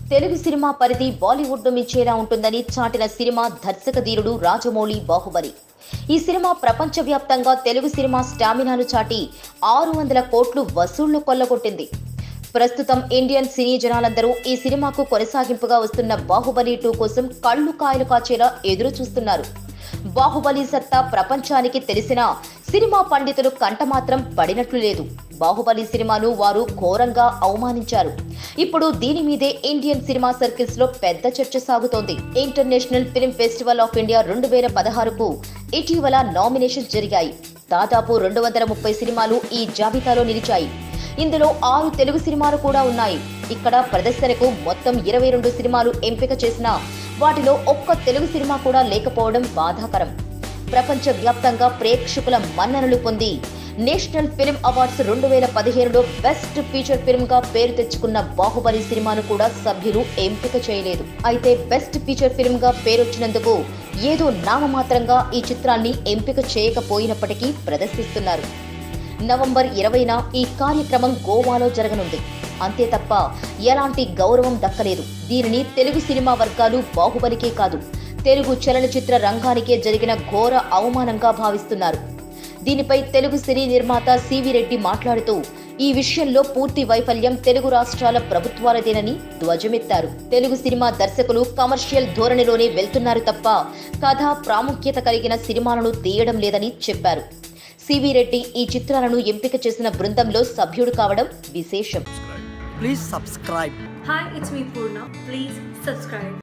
Telugu cinema పరిధి బాలీవుడ్ ను మించేలా ఉంటుందని చాటిన సినిమా దర్శక ధీరుడు రాజమౌళి బాహుబలి ఈ సినిమా ప్రపంచవ్యాప్తంగా తెలుగు సినిమా స్టామినాను చాటి ఆరు వందల కోట్లు వసూళ్లు కొల్లగొట్టింది ప్రస్తుతం ఇండియన్ సినీ జనాలందరూ ఈ సినిమాకు కొనసాగింపుగా వస్తున్న బాహుబలి టూ కోసం కళ్ళు కాయలు కాచేలా ఎదురు చూస్తున్నారు బాహుబలి సత్తా ప్రపంచానికి తెలిసినా సినిమా పండితులు కంట మాత్రం పడినట్లు లేదు బాహుబలి సినిమాను వారు ఘోరంగా అవమానించారు ఇప్పుడు దీని మీదే ఇండియన్ సినిమా సర్కిల్స్ లో పెద్ద చర్చ సాగుతోంది international film festival of India రెండు వేల పదహారుకు ఇటీవల నామినేషన్స్ జరిగాయి దాదాపు రెండు వందల ముప్పై సినిమాలు ఈ జాబితాలో నిలిచాయి ఇందులో ఆరు తెలుగు సినిమాలు కూడా ఉన్నాయి ఇక్కడ ప్రదర్శనకు మొత్తం ఇరవై రెండు సినిమాలు ఎంపిక చేసినా వాటిలో ఒక్క తెలుగు సినిమా కూడా లేకపోవడం బాధాకరం ప్రపంచ వ్యాప్తంగా ప్రేక్షకుల మన్ననలు పొంది నేషనల్ ఫిల్మ్ అవార్డ్స్ రెండు వేల పదిహేనులో బెస్ట్ ఫీచర్ ఫిల్మ్ గా పేరు తెచ్చుకున్న బాహుబలి సినిమాను కూడా సభ్యులు ఎంపిక చేయలేదు అయితే బెస్ట్ ఫీచర్ ఫిల్మ్ గా పేరొచ్చినందుకు ఏదో నామమాత్రంగా ఈ చిత్రాన్ని ఎంపిక చేయకపోయినప్పటికీ ప్రదర్శిస్తున్నారు నవంబర్ ఇరవైన ఈ కార్యక్రమం గోవాలో జరగనుంది అంతే తప్ప ఎలాంటి గౌరవం దక్కలేదు దీనిని తెలుగు సినిమా వర్గాలు బాహుబలికే కాదు తెలుగు చలనచిత్ర రంగానికే జరిగిన ఘోర అవమానంగా భావిస్తున్నారు దీనిపై తెలుగు సినీ నిర్మాత సివి రెడ్డి మాట్లాడుతూ ఈ విషయంలో పూర్తి వైఫల్యం తెలుగు రాష్ట్రాల ప్రభుత్వాలదేనని ధ్వజమెత్తారు తెలుగు సినిమా దర్శకులు కమర్షియల్ ధోరణిలోనే వెళ్తున్నారు తప్ప కథ ప్రాముఖ్యత కలిగిన సినిమాలను తీయడం లేదని చెప్పారు సివి రెడ్డి ఈ చిత్రాలను ఎంపిక చేసిన బృందంలో సభ్యుడు కావడం విశేషం Please subscribe. Hi, it's me Purna. Please subscribe.